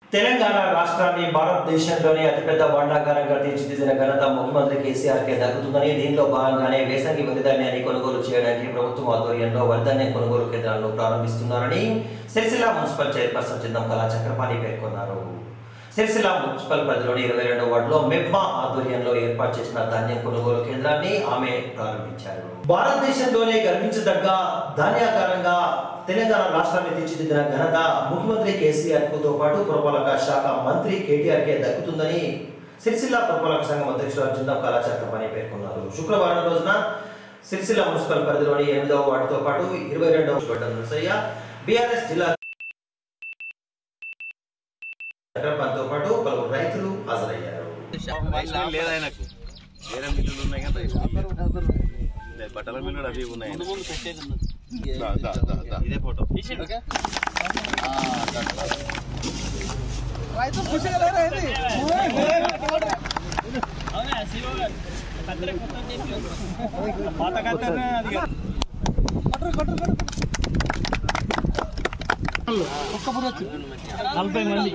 తెలంగాణ రాష్ట్రాన్ని భారతదేశంలోనే అతిపెద్ద భాండాగారంగా తీర్చిదిద్దిన ఘనత ముఖ్యమంత్రి కేసీఆర్ కే దక్కుతుందని దీనిలో భాగంగానే వేసంగి వరిధాన్యాన్ని కొనుగోలు చేయడానికి ప్రభుత్వం ఆధ్వర్యంలో వరిధాన్యం కొనుగోలు కేంద్రాలను ప్రారంభిస్తున్నారని సిరిసిల్ల మున్సిపల్ చైర్పర్సన్ చిందం కళా చక్రపాణి పేర్కొన్నారు సిరిసిల్ల మున్సిపల్ పరిధిలోని ఇరవై రెండవ వార్డులో మెప్మా ఆధ్వర్యంలో ఏర్పాటు చేసిన ధాన్యం కొనుగోలు కేంద్రాన్ని ఆమె ప్రారంభించారు భారతదేశంలోనే గర్వించదగ్గ ధాన్యాగారంగా తెలంగాణ రాష్ట్రాన్ని తీర్చిదిద్దిన ఘనత ముఖ్యమంత్రి కేసీఆర్ తో పాటు పురపాలక శాఖ మంత్రి కేటీఆర్ కే దక్కుతుందని సిరిసిల్ల పురపాలక సంఘం అధ్యక్షుడు చిందం కళాచక్రపాణి పేర్కొన్నారు శుక్రవారం రోజున సిరిసిల్ల మున్సిపల్ పరిధిలోని ఎనిమిదవ వార్డుతో పాటు ఇరవై రెండవ గడ్డ నరసయ్య బీఆర్ఎస్ జిల్లా చక్రపాణితో పాటు పలువురు రైతులు హాజరయ్యారు రైస్ లేదు ఆయనకు వేరే మిల్లులు ఉన్నాయి కదా రైస్ మిల్లు లేదు. లేదు, బట్టల మిల్లులు అవి ఉన్నాయి దా, దా, దా, దా. ఇదే ఫోటో నలభై మంది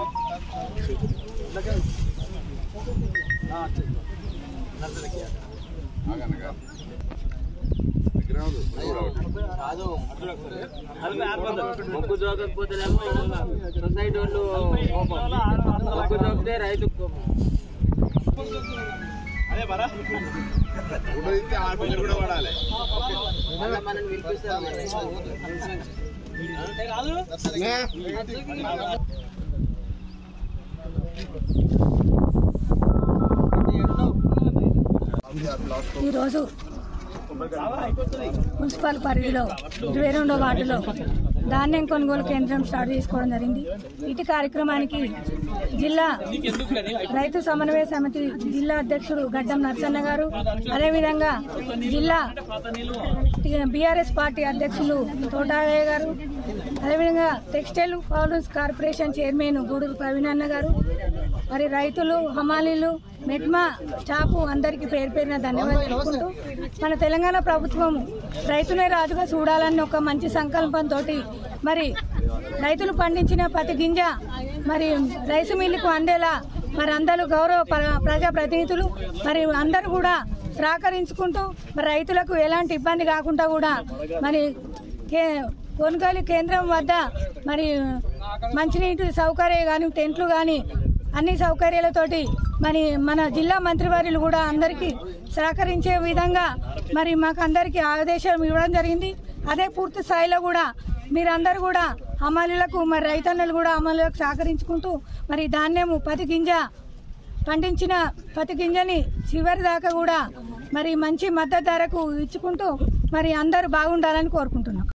మొక్కు జోకకపోతేనేమో సొసైటీ వాళ్ళు కోపం. మొక్కు జోకితే రైతు కోపం మళ్ళా మనల్ని పిలిపిస్తారు మరి. ఈరోజు మున్సిపల్ పరిధిలో ఇరవై రెండో వార్డులో ధాన్యం కొనుగోలు కేంద్రం స్టార్ట్ చేసుకోవడం జరిగింది ఇటు కార్యక్రమానికి జిల్లా రైతు సమన్వయ సమితి జిల్లా అధ్యక్షుడు గడ్డం నరసన్న గారు అదేవిధంగా జిల్లా బీఆర్ఎస్ పార్టీ అధ్యక్షులు తోటాలయ్య గారు అదేవిధంగా textile founders corporation chairman Guduru Praveen అన్న గారు మరి రైతులు హమాలీలు మెట్మా స్టాఫ్ అందరికీ పేరు పేరున ధన్యవాదాలు తెలుపుకుంటూ మన తెలంగాణ ప్రభుత్వం రైతులే రాజుగా చూడాలని ఒక మంచి సంకల్పంతో మరి రైతులు పండించిన ప్రతి గింజ మరి రైసు మిల్లుకు అందేలా మరి అందరూ గౌరవ ప్ర- ప్రజాప్రతినిధులు మరి అందరూ కూడా సహకరించుకుంటూ మరి రైతులకు ఎలాంటి ఇబ్బంది కాకుండా కూడా మరి కే కొనుగోలు కేంద్రం వద్ద మరి మంచినీటి సౌకర్యం కానీ టెంట్లు కానీ అన్ని సౌకర్యాలతోటి మరి మన జిల్లా మంత్రివర్యులు కూడా అందరికీ సహకరించే విధంగా మరి మాకు అందరికీ ఆదేశం ఇవ్వడం జరిగింది అదే పూర్తి స్థాయిలో కూడా మీరందరూ కూడా అమలులకు మరి రైతన్నలు కూడా అమలులకు సహకరించుకుంటూ మరి ధాన్యము పది గింజ పండించిన పత్తి గింజని చివరి దాకా కూడా మరి మంచి మద్దతు ధరకు ఇచ్చుకుంటూ మరి అందరూ బాగుండాలని కోరుకుంటున్నాం